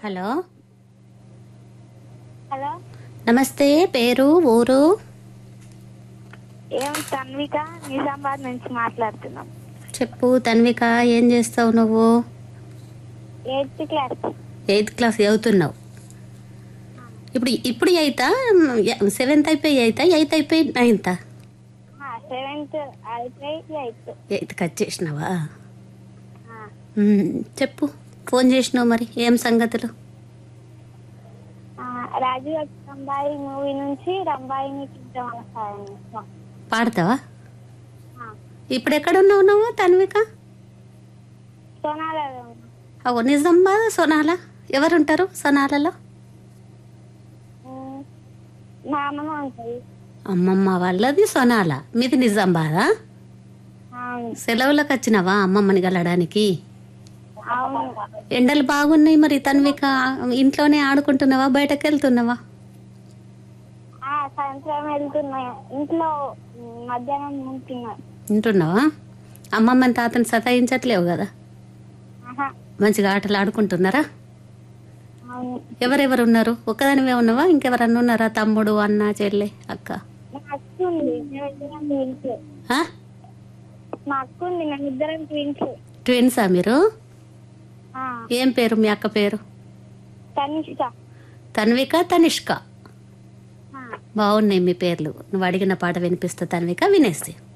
Hello hello నమస్తే పేరు ఊరు ఏం తన్విక నిజామాబాద్ నుంచి మాట్లాడుతున్నాం చెప్పు తన్విక ఏం చేస్తావు నువ్వు ఎయిత్ క్లాస్ ఎయిత్ క్లాస్ చదువుతున్నావు ఇప్పుడు ఇప్పుడు ఎయితా సెవెంత్ అయిపోయి ఎయితా ఎయిత్ అయిపోయి నైన్తా సెవెంత్ అయిపోయి ఎయిత్ ఎయిత్కి వచ్చేసినావా మ్మ్. చెప్పు ఫోన్ చేసినావు మరి ఏం సంగతులు రాజు రంబాయి మూవీ నుంచి రంబాయిని చూద్దాం పాడతావా ఇప్పుడు ఎక్కడున్నావు నువ్వు తన్విక సోనాలలో అవు నిజామాబాద్ సోనాల ఎవరుంటారు సోనాలలో ఉమ్, మా అమ్మమ్మ ఉంటుంది అమ్మమ్మ వాళ్ళది సోనాల మీది నిజామాబాదా అవును సెలవులకు వచ్చినావా అమ్మమ్మని గలడానికి అవును ఎండలు బాగున్నాయి మరి తన్విక ఇంట్లోనే ఆడుకుంటున్నావా బయటకు వెళ్తున్నావా ఆ, సాయంత్రం వెళ్తున్నా ఇంట్లో ఉమ్, మధ్యాహ్నం ఉంటున్నా వింటున్నావా అమ్మమ్మని తాతని సతాయించట్లేవు కదా ఆహా, మంచిగా ఆటలు ఆడుకుంటున్నారా అవును ఎవరెవరు ఉన్నారు ఒక్కదానివే ఉన్నావా ఇంకెవరన్నా ఉన్నారా తమ్ముడు అన్న చెల్లె అక్క మా అక్క ఉంది మేమిద్దరం ట్విన్స్ ఆ? మా అక్క ఉంది మేమిద్దరం ట్విన్స్ ట్విన్సా మీరు ఏం పేరు మీ అక్క పేరు తనిష్క తన్విక తనిష్క ఆ. బాగున్నాయి మీ పేర్లు నువ్వు అడిగిన పాట వినిపిస్తా తన్విక వినేసి